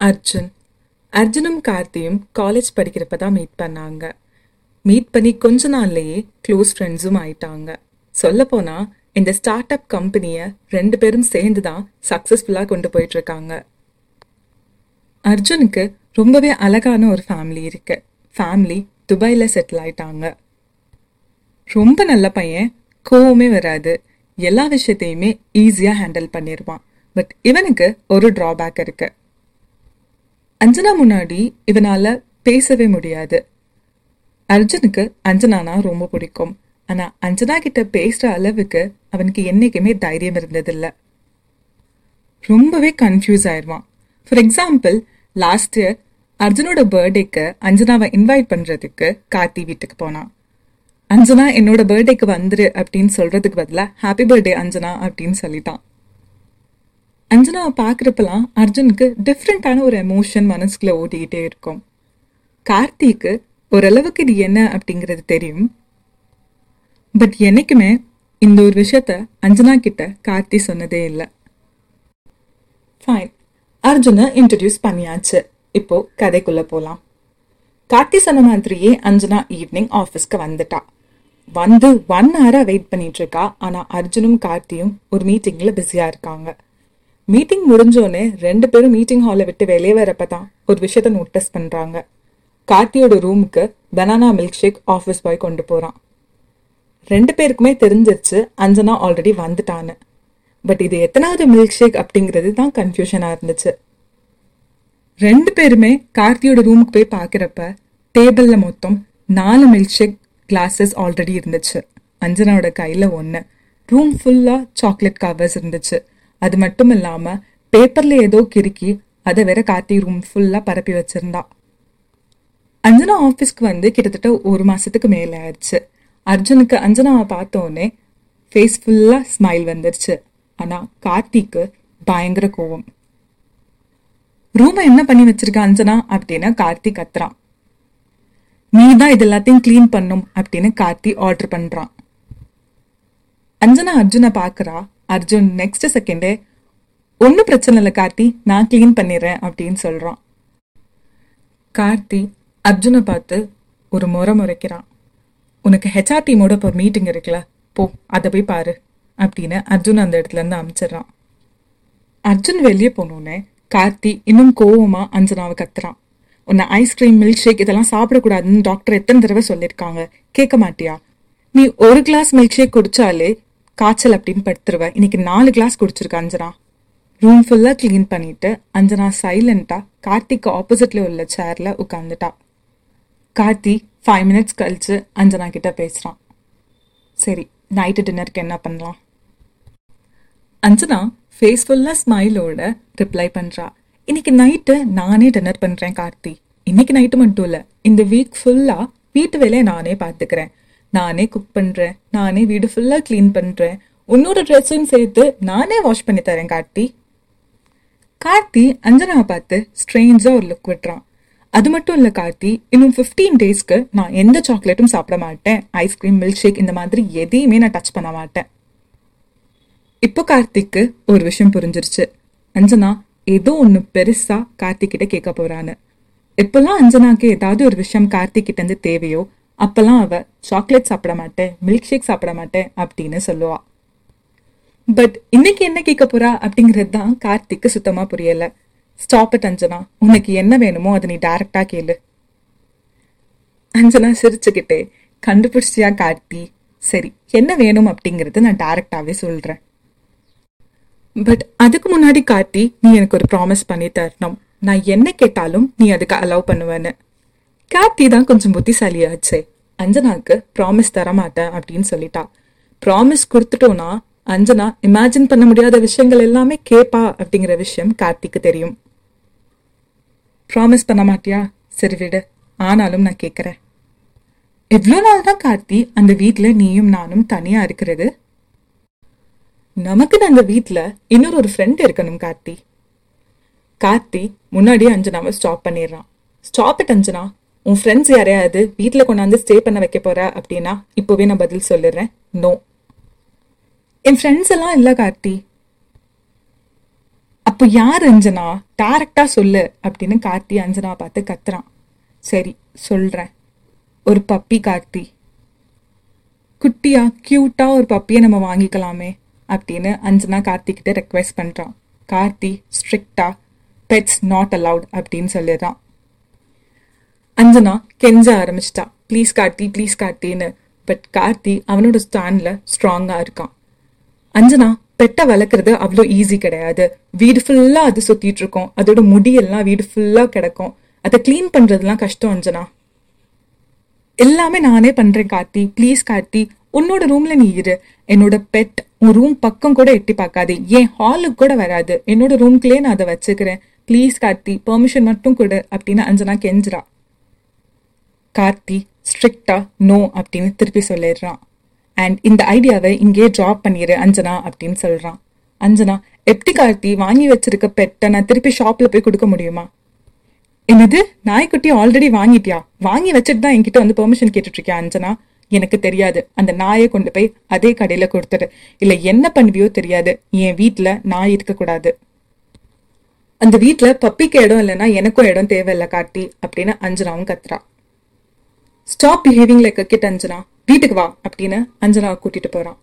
Arjun அர்ஜுனும் கார்த்தியும் college படிக்கிறப்ப தான் meet பண்ணாங்க மீட் பண்ணி கொஞ்ச நாள்லயே க்ளோஸ் ஃப்ரெண்ட்ஸும் ஆயிட்டாங்க சொல்லப்போனா இந்த ஸ்டார்ட் அப் கம்பெனியை ரெண்டு பேரும் சேர்ந்து தான் சக்ஸஸ்ஃபுல்லாக கொண்டு போயிட்டு இருக்காங்க அர்ஜுனுக்கு ரொம்பவே அழகான ஒரு ஃபேமிலி இருக்கு ஃபேமிலி துபாயில் செட்டில் ஆயிட்டாங்க ரொம்ப நல்ல பையன் கோவமே வராது எல்லா விஷயத்தையுமே ஈஸியாக ஹேண்டில் பண்ணிடுவான் பட் இவனுக்கு ஒரு ட்ராபேக் இருக்கு அஞ்சனா முன்னாடி இவனால பேசவே முடியாது அர்ஜுனுக்கு அஞ்சனானா ரொம்ப பிடிக்கும் ஆனா அஞ்சனா கிட்ட பேசுற அளவுக்கு அவனுக்கு என்னைக்குமே தைரியம் இருந்ததில்ல ரொம்பவே கன்ஃபியூஸ் ஆயிடுவான் ஃபார் எக்ஸாம்பிள் லாஸ்ட் இயர் அர்ஜுனோட பர்த்டேக்கு அஞ்சனாவை இன்வைட் பண்றதுக்கு கார்த்தி வீட்டுக்கு போனான் அஞ்சனா என்னோட பர்த்டேக்கு வந்துரு அப்படின்னு சொல்றதுக்கு பதிலாக ஹாப்பி பர்த்டே அஞ்சனா அப்படின்னு சொல்லிட்டான் அஞ்சனாவை பார்க்குறப்பெல்லாம் அர்ஜுனுக்கு டிஃப்ரெண்ட்டான ஒரு எமோஷன் மனசுக்குள்ள ஓட்டிக்கிட்டே இருக்கும் கார்த்திக்கு ஓரளவுக்கு இது என்ன அப்படிங்கிறது தெரியும் பட் என்னைக்குமே இந்த ஒரு விஷயத்த அஞ்சனா கிட்ட கார்த்தி சொன்னதே இல்லை ஃபைன் அர்ஜுனை இன்ட்ரடியூஸ் பண்ணியாச்சு இப்போ கதைக்குள்ள போலாம் கார்த்தி சொன்ன மாதிரியே அஞ்சனா ஈவினிங் ஆஃபீஸ்க்கு வந்துட்டா வந்து ஒன் ஹவரா வெயிட் பண்ணிட்டு இருக்கா ஆனா அர்ஜுனும் கார்த்தியும் ஒரு மீட்டிங்ல பிஸியா இருக்காங்க மீட்டிங் முடிஞ்சோடனே ரெண்டு பேரும் மீட்டிங் ஹாலை விட்டு வெளியே வரப்ப தான் ஒரு விஷயத்த நோட்டீஸ் பண்றாங்க கார்த்தியோட ரூமுக்கு banana milkshake office boy கொண்டு போறான் ரெண்டு பேருக்குமே தெரிஞ்சிருச்சு அஞ்சனா ஆல்ரெடி வந்துட்டான்னு பட் இது எத்தனாவது மில்க் ஷேக் அப்படிங்கிறது தான் கன்ஃபியூஷனா இருந்துச்சு ரெண்டு பேருமே கார்த்தியோட ரூமுக்கு போய் பார்க்குறப்ப டேபிளில் மொத்தம் நாலு மில்க் ஷேக் கிளாஸஸ் ஆல்ரெடி இருந்துச்சு அஞ்சனாவோட கையில் ஒன்று ரூம் ஃபுல்லாக சாக்லேட் கவர்ஸ் இருந்துச்சு அது மட்டும் இல்லாமல் பேப்பரில் ஏதோ கிறுக்கி அதை வேற கார்த்தி ரூம் ஃபுல்லாக பரப்பி வச்சிருந்தா அஞ்சனா ஆஃபீஸ்க்கு வந்து கிட்டத்தட்ட ஒரு மாசத்துக்கு மேலே ஆயிடுச்சு அர்ஜுனுக்கு அஞ்சனாவை பார்த்தோன்னே ஃபேஸ் ஃபுல்லாக ஸ்மைல் வந்துருச்சு ஆனால் கார்த்திக்கு பயங்கர கோவம் ரூமை என்ன பண்ணி வச்சிருக்க அஞ்சனா அப்படின்னு கார்த்தி கத்துறான் நீ தான் இது எல்லாத்தையும் க்ளீன் பண்ணும் அப்படின்னு கார்த்தி ஆர்டர் பண்றான் அஞ்சனா அர்ஜுனை பார்க்கறா அர்ஜுன் நெக்ஸ்ட் செகண்டே ஒன்றும் பிரச்சனை இல்லை கார்த்தி நான் க்ளீன் பண்ணிடுறேன் அப்படின்னு சொல்றான் கார்த்தி அர்ஜுனை பார்த்து ஒரு முறை முறைக்கிறான் உனக்கு ஹெச்ஆர் டீமோட இப்போ ஒரு மீட்டிங் இருக்குல்ல போ அதை போய் பாரு அப்படின்னு அர்ஜுன் அந்த இடத்துல இருந்து அனுப்பிச்சிடுறான் அர்ஜுன் வெளியே போனோடனே கார்த்தி இன்னும் கோவமா அஞ்சனாவை கத்துறான் உன்னை ஐஸ்கிரீம் மில்க் ஷேக் இதெல்லாம் சாப்பிடக்கூடாதுன்னு டாக்டர் எத்தனை தடவை சொல்லியிருக்காங்க கேட்க மாட்டியா நீ ஒரு கிளாஸ் மில்க் ஷேக் குடிச்சாலே காய்ச்சல் அப்படின்னு படுத்துருவ இன்னைக்கு நாலு கிளாஸ் குடிச்சிருக்க அஞ்சனா ரூம் ஃபுல்லா க்ளீன் பண்ணிட்டு அஞ்சனா சைலண்டா கார்த்திக்கு ஆப்போசிட்ல உள்ள சேர்ல உட்காந்துட்டா கார்த்தி ஃபைவ் மினிட்ஸ் கழிச்சு அஞ்சனா கிட்ட பேசுறான் சரி நைட்டு டின்னருக்கு என்ன பண்ணலாம் அஞ்சனா ஃபேஸ் ஃபுல்லாக ஸ்மைலோட ரிப்ளை பண்ணுறா இன்னைக்கு நைட்டு நானே டின்னர் பண்ணுறேன் கார்த்தி இன்னைக்கு நைட்டு மட்டும் இல்லை இந்த வீக் ஃபுல்லாக வீட்டு வேலையை நானே பார்த்துக்கிறேன் நானே குக் பண்ணுறேன் நானே வீடு ஃபுல்லாக க்ளீன் பண்ணுறேன் உன்னோட ட்ரெஸ்ஸையும் சேர்த்து நானே வாஷ் பண்ணி தரேன் கார்த்தி கார்த்தி அஞ்சனாவை பார்த்து ஸ்ட்ரேஞ்சாக ஒரு லுக் விட்டுறான் அது மட்டும் இல்லை கார்த்தி இன்னும் ஃபிஃப்டீன் டேஸ்க்கு நான் எந்த சாக்லேட்டும் சாப்பிட மாட்டேன் ஐஸ்கிரீம் மில்க் ஷேக் இந்த மாதிரி எதையுமே நான் டச் பண்ண மாட்டேன் இப்போ கார்த்திக்கு ஒரு விஷயம் புரிஞ்சிருச்சு அஞ்சனா ஏதோ ஒன்று பெருசா கார்த்திக் கிட்ட கேட்க போறான்னு எப்பெல்லாம் அஞ்சனாக்கு ஏதாவது ஒரு விஷயம் கார்த்திக் கிட்ட இருந்து தேவையோ அப்பெல்லாம் அவ சாக்லேட் சாப்பிட மாட்டேன் மில்க் ஷேக் சாப்பிட மாட்டேன் அப்படின்னு சொல்லுவா பட் இன்னைக்கு என்ன கேட்க போறா அப்படிங்கிறது தான் கார்த்திக்கு சுத்தமா புரியல ஸ்டாப் இட் அஞ்சனா உனக்கு என்ன வேணுமோ அதை நீ டைரக்டா கேளு அஞ்சனா சிரிச்சுக்கிட்டே கண்டுபிடிச்சியா கார்த்தி சரி என்ன வேணும் அப்படிங்கறது நான் டைரக்டாவே சொல்றேன் பட் அதுக்கு முன்னாடி கார்த்தி நீ எனக்கு ஒரு ப்ராமிஸ் பண்ணி தரணும் நான் என்ன கேட்டாலும் நீ அதுக்கு அலோவ் பண்ணுவேன்னு கார்த்தி தான் கொஞ்சம் புத்திசாலியாச்சே அஞ்சனாக்கு ப்ராமிஸ் தர மாட்டேன் அப்படின்னு சொல்லிட்டா ப்ராமிஸ் கொடுத்துட்டோன்னா அஞ்சனா இமேஜின் பண்ண முடியாத விஷயங்கள் எல்லாமே கேப்பா அப்படிங்கிற விஷயம் கார்த்திக்கு தெரியும் ப்ராமிஸ் பண்ண மாட்டியா சரி விடு ஆனாலும் நான் கேட்குறேன் எவ்வளோ நாள் தான் கார்த்தி அந்த வீட்டில் நீயும் நானும் தனியா இருக்கிறது நமக்கு அந்த வீட்ல இன்னொரு ஒரு ஃப்ரெண்ட் இருக்கணும் கார்த்தி கார்த்தி முன்னாடியே அஞ்சனாவை ஸ்டாப் பண்ணிடுறான் ஸ்டாப் இட் அஞ்சனா உன் ஃப்ரெண்ட்ஸ் யாரையாவது வீட்டில் கொண்டாந்து ஸ்டே பண்ண வைக்க போற அப்படின்னா இப்போவே நான் பதில் சொல்லிடுறேன் நோ என் ஃப்ரெண்ட்ஸ் எல்லாம் இல்லை கார்த்தி அப்போ யார் அஞ்சனா டைரக்டா சொல்லு அப்படின்னு கார்த்தி அஞ்சனா பார்த்து கத்துறான் சரி சொல்றேன் ஒரு பப்பி கார்த்தி குட்டியா கியூட்டா ஒரு பப்பியை நம்ம வாங்கிக்கலாமே அப்படின்னு அஞ்சனா கார்த்தி கிட்ட ரெக்வெஸ்ட் பண்றான் கார்த்தி ஸ்ட்ரிக்டா பெட்ஸ் நாட் அலவுட் அப்படின்னு சொல்லிடுறான் அஞ்சனா கெஞ்ச ஆரம்பிச்சிட்டா ப்ளீஸ் கார்த்தி ப்ளீஸ் கார்த்தின்னு பட் கார்த்தி அவனோட ஸ்டாண்ட்ல ஸ்ட்ராங்கா இருக்கான் அஞ்சனா பெட்டை வளர்க்குறது அவ்வளோ ஈஸி கிடையாது வீடு ஃபுல்லா அது சுத்திட்டு இருக்கும் அதோட முடியெல்லாம் வீடு ஃபுல்லா கிடக்கும் அதை க்ளீன் பண்றதுலாம் கஷ்டம் அஞ்சனா எல்லாமே நானே பண்றேன் கார்த்தி ப்ளீஸ் கார்த்தி உன்னோட ரூம்ல நீ இரு என்னோட பெட் உன் ரூம் பக்கம் கூட எட்டி பார்க்காது என் ஹாலுக்கு கூட வராது என்னோட ரூம்குள்ளே நான் அதை வச்சுக்கிறேன் ப்ளீஸ் கார்த்தி பெர்மிஷன் மட்டும் கொடு அப்படின்னு அஞ்சனா கெஞ்சுறா கார்த்தி ஸ்ட்ரிக்டா நோ அப்படின்னு திருப்பி சொல்லிடுறான் அண்ட் இந்த ஐடியாவை இங்கேயே ட்ராப் பண்ணிடு அஞ்சனா அப்படின்னு சொல்றான் அஞ்சனா எப்படி கார்த்தி வாங்கி வச்சிருக்க பெட்டை நான் திருப்பி ஷாப்ல போய் கொடுக்க முடியுமா என்னது நாய்க்குட்டி ஆல்ரெடி வாங்கிட்டியா வாங்கி வச்சுட்டு தான் என்கிட்ட வந்து பெர்மிஷன் கேட்டுட்டு இருக்கியா அஞ்சனா எனக்கு தெரியாது அந்த நாயை கொண்டு போய் அதே கடையில கொடுத்துடு இல்ல என்ன பண்ணுவியோ தெரியாது என் வீட்ல நாய் இருக்கக்கூடாது அந்த வீட்ல பப்பிக்கு இடம் இல்லைன்னா எனக்கும் இடம் தேவையில்ல கார்த்தி அப்படின்னு அஞ்சனாவும் கத்துறா stop behaving like kid Anjana வீட்டுக்கு வா அப்படின்னு அஞ்சனாவை கூட்டிட்டு போறான்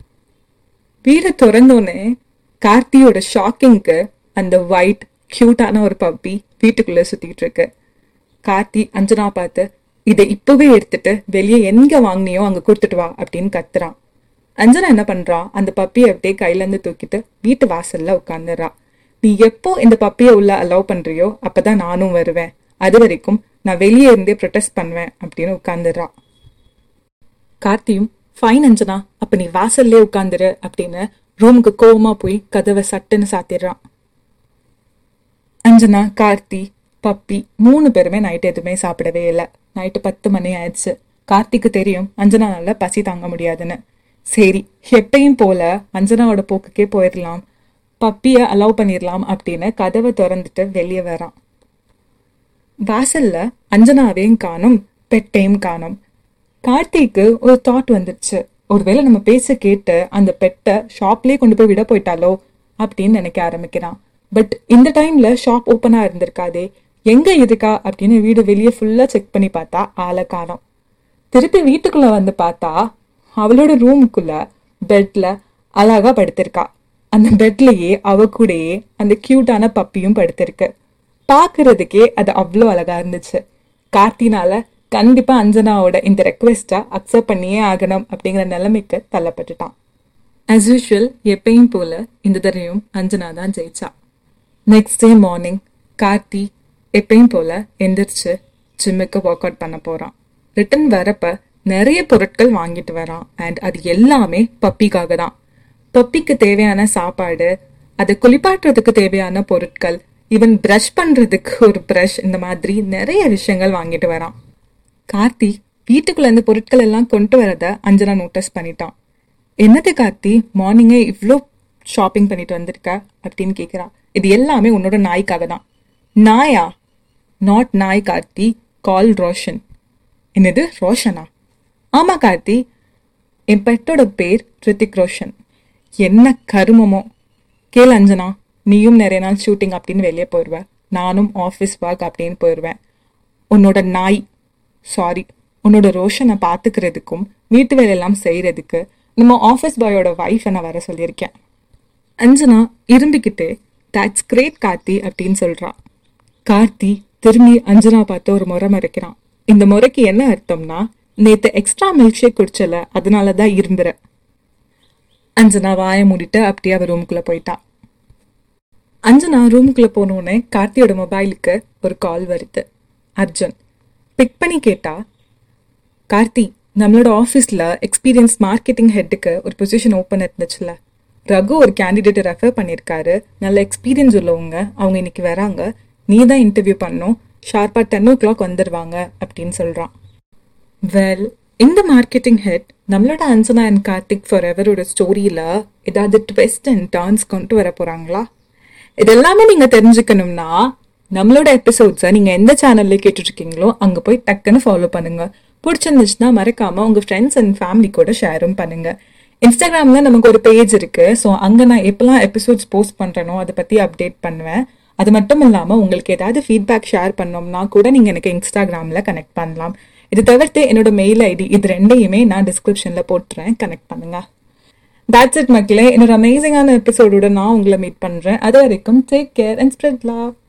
வீடை திறந்தோடனே கார்த்தியோட ஷாக்கிங்க்கு அந்த ஒயிட் கியூட்டான ஒரு பப்பி வீட்டுக்குள்ள சுத்திட்டு இருக்கு கார்த்தி அஞ்சனா பார்த்து இதை இப்பவே எடுத்துட்டு வெளியே எங்க வாங்கினியோ அங்க கொடுத்துட்டு வா அப்படின்னு கத்துறான் அஞ்சனா என்ன பண்றா அந்த பப்பியை அப்படியே கையில இருந்து தூக்கிட்டு வீட்டு வாசல்ல உட்காந்துடுறா நீ எப்போ இந்த பப்பியை உள்ள அலோவ் பண்றியோ அப்பதான் நானும் வருவேன் அது வரைக்கும் நான் வெளியே இருந்தே ப்ரொடெஸ்ட் பண்ணுவேன் அப்படின்னு உட்காந்துடுறா கார்த்தியும் ஃபைன் அஞ்சனா அப்ப நீ வாசல்லே உட்காந்துரு அப்படின்னு ரூமுக்கு கோவமா போய் கதவை சட்டுன்னு சாத்திடுறான் அஞ்சனா கார்த்தி பப்பி மூணு பேருமே நைட் எதுவுமே சாப்பிடவே இல்லை நைட்டு பத்து மணி ஆயிடுச்சு கார்த்திக்கு தெரியும் அஞ்சனானால பசி தாங்க முடியாதுன்னு சரி எப்பயும் போல அஞ்சனாவோட போக்குக்கே போயிடலாம் பப்பியை அலோவ் பண்ணிடலாம் அப்படின்னு கதவை திறந்துட்டு வெளியே வரான் வாசல்ல அஞ்சனாவையும் காணும் பெட்டையும் காணும் கார்த்திக்கு ஒரு தாட் வந்துருச்சு ஒருவேளை நம்ம பேச கேட்டு அந்த பெட்டை ஷாப்லயே கொண்டு போய் விட போயிட்டாலோ அப்படின்னு நினைக்க ஆரம்பிக்கிறான் பட் இந்த டைம்ல ஷாப் ஓப்பனா இருந்திருக்காதே எங்க இருக்கா அப்படின்னு வீடு வெளியே ஃபுல்லா செக் பண்ணி பார்த்தா ஆளை காணோம் திருப்பி வீட்டுக்குள்ள வந்து பார்த்தா அவளோட ரூமுக்குள்ள பெட்ல அழகா படுத்திருக்கா அந்த பெட்லயே அவ கூடயே அந்த கியூட்டான பப்பியும் படுத்திருக்கு பாக்குறதுக்கே அது அவ்வளோ அழகா இருந்துச்சு கார்த்தினால கண்டிப்பா அஞ்சனாவோட இந்த ரெக்வெஸ்டா அக்செப்ட் பண்ணியே ஆகணும் அப்படிங்கிற நிலைமைக்கு தள்ளப்பட்டுட்டான் ஆஸ் யூஷுவல் எப்பயும் போல இந்த தடவையும் அஞ்சனா தான் ஜெயிச்சா நெக்ஸ்ட் டே மார்னிங் கார்த்தி எப்பயும் போல எந்திரிச்சு ஜிம்முக்கு ஒர்க் அவுட் பண்ண போறான் ரிட்டன் வரப்ப நிறைய பொருட்கள் வாங்கிட்டு வரான் அண்ட் அது எல்லாமே பப்பிக்காக தான் பப்பிக்கு தேவையான சாப்பாடு அதை குளிப்பாட்டுறதுக்கு தேவையான பொருட்கள் ஈவன் ப்ரஷ் பண்றதுக்கு ஒரு ப்ரஷ் இந்த மாதிரி நிறைய விஷயங்கள் வாங்கிட்டு வரான் கார்த்தி வீட்டுக்குள்ள இந்த பொருட்கள் எல்லாம் கொண்டு வரத அஞ்சனா நோட்டீஸ் பண்ணிட்டான் என்னது கார்த்தி மார்னிங்கே இவ்வளோ ஷாப்பிங் பண்ணிட்டு வந்திருக்க அப்படின்னு கேட்குறா இது எல்லாமே உன்னோட நாய்க்காக தான் நாயா நாட் நாய் கார்த்தி கால் ரோஷன் என்னது ரோஷனா ஆமா கார்த்தி என் பெட்டோட பேர் ரித்திக் ரோஷன் என்ன கருமமோ கேள் அஞ்சனா நீயும் நிறைய நாள் ஷூட்டிங் அப்படின்னு வெளியே போயிடுவ நானும் ஆஃபீஸ் ஒர்க் அப்படின்னு போயிடுவேன் உன்னோட நாய் சாரி உன்னோட ரோஷனை பார்த்துக்கிறதுக்கும் வீட்டு வேலையெல்லாம் செய்யறதுக்கு நம்ம ஆஃபீஸ் பாயோட ஒய்ஃபை நான் வர சொல்லியிருக்கேன் அஞ்சனா இரும்பிக்கிட்டு தட்ஸ் கிரேட் கார்த்தி அப்படின்னு சொல்றா கார்த்தி திரும்பி அஞ்சனா பார்த்து ஒரு முறை மறைக்கிறான் இந்த முறைக்கு என்ன அர்த்தம்னா நேத்து எக்ஸ்ட்ரா மில்க் ஷேக் குடிச்சல அதனால தான் இரும்புற அஞ்சனா வாயை மூடிட்டு அப்படியே அவ ரூமுக்குள்ள போயிட்டா அஞ்சனா ரூமுக்குள்ள போனோடனே கார்த்தியோட மொபைலுக்கு ஒரு கால் வருது அர்ஜுன் பிக் பண்ணி கேட்டா கார்த்தி நம்மளோட ஆஃபீஸில் எக்ஸ்பீரியன்ஸ் மார்க்கெட்டிங் ஹெட்டுக்கு ஒரு பொசிஷன் ஓப்பன் இருந்துச்சுல ரகு ஒரு கேண்டிடேட்டை ரெஃபர் பண்ணியிருக்காரு நல்ல எக்ஸ்பீரியன்ஸ் உள்ளவங்க அவங்க இன்னைக்கு வராங்க நீ தான் இன்டர்வியூ பண்ணணும் ஷார்ப்பாக டென் ஓ கிளாக் வந்துடுவாங்க அப்படின்னு சொல்கிறான் வெல் இந்த மார்க்கெட்டிங் ஹெட் நம்மளோட அஞ்சனா அண்ட் கார்த்திக் ஃபார் எவரோட ஸ்டோரியில் ஏதாவது ட்விஸ்ட் அண்ட் டர்ன்ஸ் கொண்டு வர போகிறாங்களா இதெல்லாமே நீங்கள் தெரிஞ்சுக்கணும்னா நம்மளோட எபிசோட்ஸை நீங்கள் எந்த சேனல்ல கேட்டுட்டு இருக்கீங்களோ அங்கே போய் டக்குன்னு ஃபாலோ பண்ணுங்க பிடிச்சிருந்துச்சுன்னா மறக்காம உங்க ஃப்ரெண்ட்ஸ் அண்ட் ஃபேமிலி கூட ஷேரும் பண்ணுங்க இன்ஸ்டாகிராமில் நமக்கு ஒரு பேஜ் இருக்கு ஸோ அங்கே நான் எப்போல்லாம் எபிசோட்ஸ் போஸ்ட் பண்ணுறனோ அதை பற்றி அப்டேட் பண்ணுவேன் அது மட்டும் இல்லாமல் உங்களுக்கு ஏதாவது ஃபீட்பேக் ஷேர் பண்ணோம்னா கூட நீங்கள் எனக்கு இன்ஸ்டாகிராமில் கனெக்ட் பண்ணலாம் இது தவிர்த்து என்னோட மெயில் ஐடி இது ரெண்டையுமே நான் டிஸ்கிரிப்ஷனில் போட்டுறேன் கனெக்ட் பண்ணுங்க That's it மக்களே இன்னொரு அமேசிங்கான எபிசோடோட நான் உங்களை மீட் பண்ணுறேன் அது வரைக்கும் take care and spread love